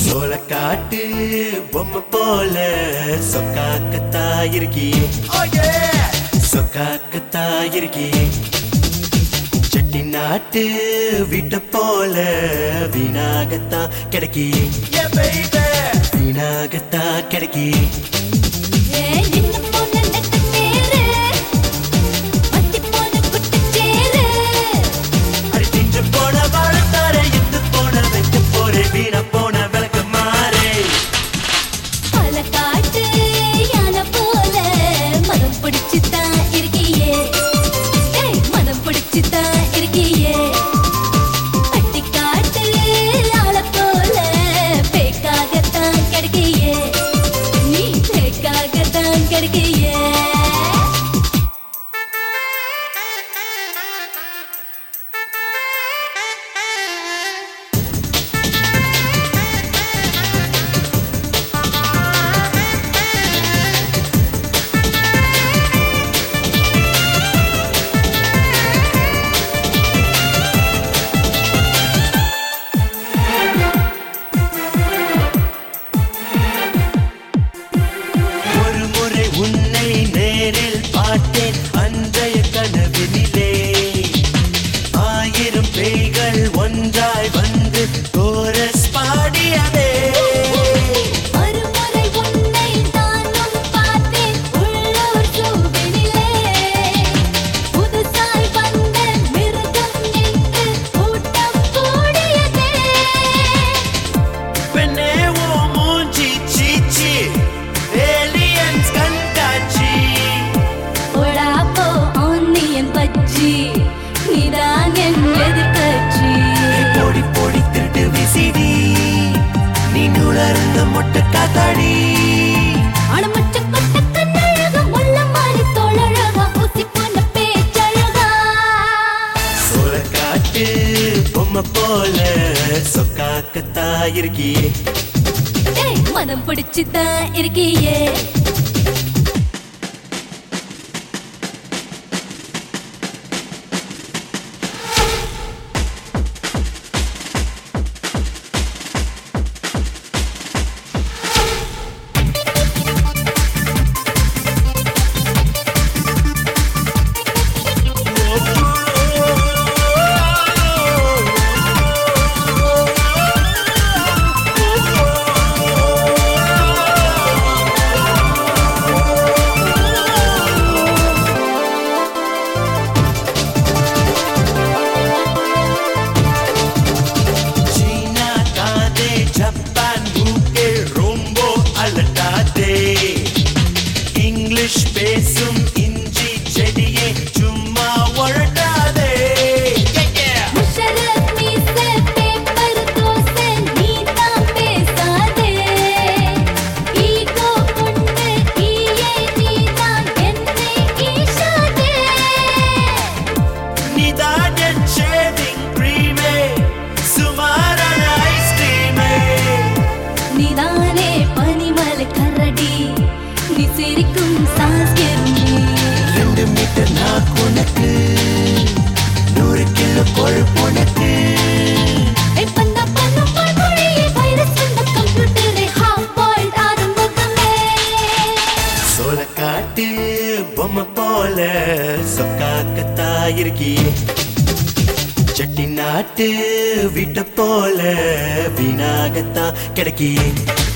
சோளக்காட்டு பொம்மை போல சொக்காக்கத்தா இருக்கியே சொக்காக்கத்தா இருக்கியே செட்டி நாட்டு வீட்டை போல வீணாகத்தா கிடைக்கியே வீணாகத்தா கிடைக்கியே ஏய் நின்னு போன நெட்டச்சேரு மத்தி போன குட்டச்சேரு அடி தின்று போன வாழத்தார இந்து போன வைக்க போறே வீண போன விளக்கு மாறே பல காட்டு யானை போல மனம் பிடிச்சுதான் இருக்கியே ஏய் மனம் பிடிச்சுதான் இருக்கியே பட்டி காட்டு ஆள போல பேக்காகத்தான் கிடைக்கியே நீ பேக்காகத்தான் கிடைக்கியே ஒரு முறை உன்னை நேரில் பார்த்தேன் அன்றைய கனவினிலே ஆயிரம் பேய்கள் ஒன்றாய் வந்து கோரஸ் பாடியதே மறுமுறை உன்னை நானும் பார்த்தேன் உள்ளூர் சூவினிலே புதுசாய் வந்த மிருகம் என்று கூட்டம் கூடியதே பெண்ணே ஓ மூஞ்சி சீச்சி ஏலியன்ஸ் கண்காட்சி போடா போ ஆன்னியன் பச்சி நீதான் என் எதிர்கட்சி பொடி பொடி திருட்டு விசிடி நீ நுழர்ந்த மொட்டை காத்தாடி அடமச்ச கொட்ட கண்ணழகா முள்ள மாறி தோழழகா ஊசி போன பேச்சழகா சோளக்காட்டு பொம்மை போல சொக்காக்கத்தா இருக்கியே ஏய் மனம் பிடிச்சுதான் இருக்கியே சீனா காதே ஜப்பான் மூக்கே ரொம்ப அலட்டாதே இங்கிலீஷ் பேசும் இஞ்சி செடியே சும்மா ஒழட்டாதே முஷரப் மீச பேப்பர் தோசை நீதான் பேசாதே ஈகோ கொண்டு ஈயே நீதான் என்னை ஈசாதே நீதான் என் ஷேவிங் க்ரீமே சுமாரான ஐஸ்கிரீமே நீதானே பனிமலை கரடி நீ சிரிக்கும் சாஸ்கிருமி ரெண்டு மீட்டர் நான் உனக்கு நூறு கிலோ கொழுப்பு உனக்கு எப்பந்தா பண்ணும் பல்மொழியே வைரஸ் வந்த கம்ப்யூட்டரே ஹாஃப் பாயிண்ட் ஆரம்பமே சோளக்காட்டு பொம்மை போல சொக்காக்கத்தா இருக்கியே செட்டி நாட்டு வீட்டை போல வீணாகத்தான் கிடைக்கியே